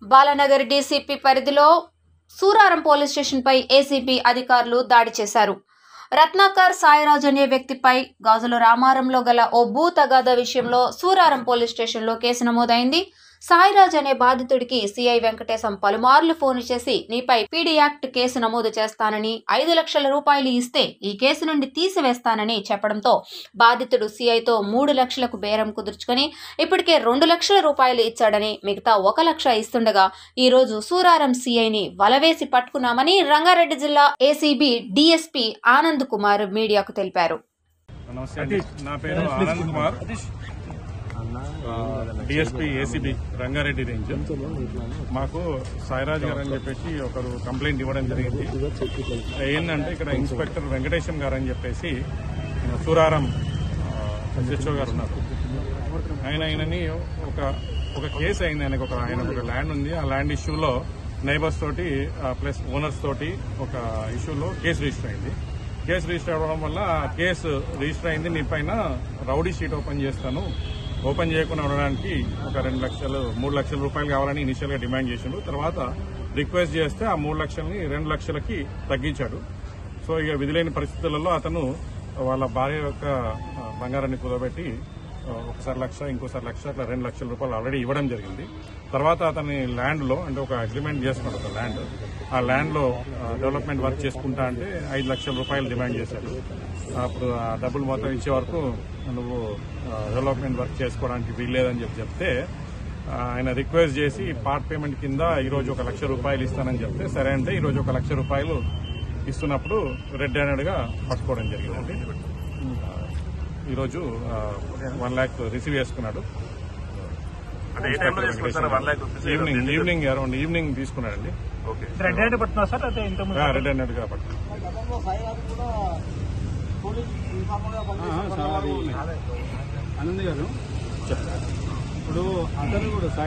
Balanagar DCP పరిధిలో Suraram police స్టేషన్పై ACB అధికారులు దాడి చేశారు రత్నాకర్ సాయిరాజ్ అనే వ్యక్తిపై గాజుల రామారంలో గల ఓ భూ తగాదా విషయంలో సూరారం పోలీస్ స్టేషన్లో కేసు నమోదైంది సాయిరాజ్ అనే బాధితుడికి సిఐ వెంకటేశం పలుమార్లు ఫోన్ చేసి నీపై పీడీ యాక్ట్ కేసు నమోదు చేస్తానని ఐదు లక్షల రూపాయలు ఇస్తే ఈ కేసు నుండి తీసివేస్తానని చెప్పడంతో బాధితుడు సిఐతో మూడు లక్షలకు బేరం కుదుర్చుకొని ఇప్పటికే రెండు లక్షల రూపాయలు ఇచ్చాడని మిగతా ఒక లక్ష ఇస్తుండగా ఈ రోజు సూరారం సిఐని వలవేసి పట్టుకున్నామని రంగారెడ్డి జిల్లా ఏసీబీ డీఎస్పీ ఆనంద్ కుమార్ మీడియాకు తెలిపారు నమస్తే అండి నా పేరు Anand Kumar DSP ACB Ranga Reddy range మాకు సాయిరాజ్ గారు అని చెప్పేసి ఒకరు కంప్లైంట్ ఇవ్వడం జరిగింది ఏంటంటే ఇక్కడ ఇన్స్పెక్టర్ వెంకటేశం గారు అని చెప్పేసి సూరారం ఎస్హెచ్ఓ గారు ఉన్నారు ఆయన ఆయనని ఒక ఒక కేసు అయింది ఆయనకు ఒక ఆయనకు ఒక ల్యాండ్ ఉంది ఆ ల్యాండ్ ఇష్యూలో నైబర్స్ తోటి ప్లస్ ఓనర్స్ తోటి ఒక ఇష్యూలో కేసు రిజిస్టర్ అయింది కేసు రిజిస్టర్ అవ్వడం వల్ల ఆ కేసు రిజిస్టర్ అయింది నీ పైన రౌడీ షీట్ ఓపెన్ చేస్తాను ఓపెన్ చేయకుండా ఉండడానికి ఒక రెండు లక్షలు మూడు లక్షల రూపాయలు కావాలని ఇనిషియల్ గా డిమాండ్ చేసిండు తర్వాత రిక్వెస్ట్ చేస్తే ఆ మూడు లక్షల్ని రెండు లక్షలకి తగ్గించాడు సో ఇక విధిలేని పరిస్థితులలో అతను వాళ్ళ భార్య యొక్క ఆ, బంగారాన్ని కుదబెట్టి ఆ, ఒకసారి లక్ష ఇంకోసారి లక్ష అట్లా రెండు లక్షల రూపాయలు ఆల్రెడీ ఇవ్వడం జరిగింది తర్వాత అతని ల్యాండ్ లో అంటే ఒక అగ్రిమెంట్ చేసుకున్నాడు ఒక ల్యాండ్ ఆ ల్యాండ్ లో ఆ, డెవలప్మెంట్ వర్క్ చేసుకుంటా అంటే ఐదు లక్షల రూపాయలు డిమాండ్ చేశాడు అప్పుడు ఆ డబ్బులు మొత్తం ఇచ్చే వరకు నువ్వు ఆ, డెవలప్మెంట్ వర్క్ చేసుకోవడానికి వీల్లేదని చెప్పి చెప్తే ఆ, ఆయన రిక్వెస్ట్ చేసి పార్ట్ పేమెంట్ కింద ఈ రోజు ఒక లక్ష రూపాయలు ఇస్తానని చెప్తే సరే అంటే ఈ రోజు ఒక లక్ష రూపాయలు ఇస్తున్నప్పుడు రెడ్ హ్యాండెడ్ గా పట్టుకోవడం జరిగిందండి ఆ, ఈరోజు వన్ ల్యాక్ రిసీవ్ చేసుకున్నాడు అంటే ఏ టైంలో తీసుకున్నారు sir one lakh rupees evening evening around evening తీసుకున్నాడండి ఓకే రెడ్ హ్యాండ్ పట్టున్నా సార్ అదే ఇంత రెడ్ హ్యాండెడ్ గా పట్టుకున్నాడు ఆనంద్ గారు ఇప్పుడు అతను కూడా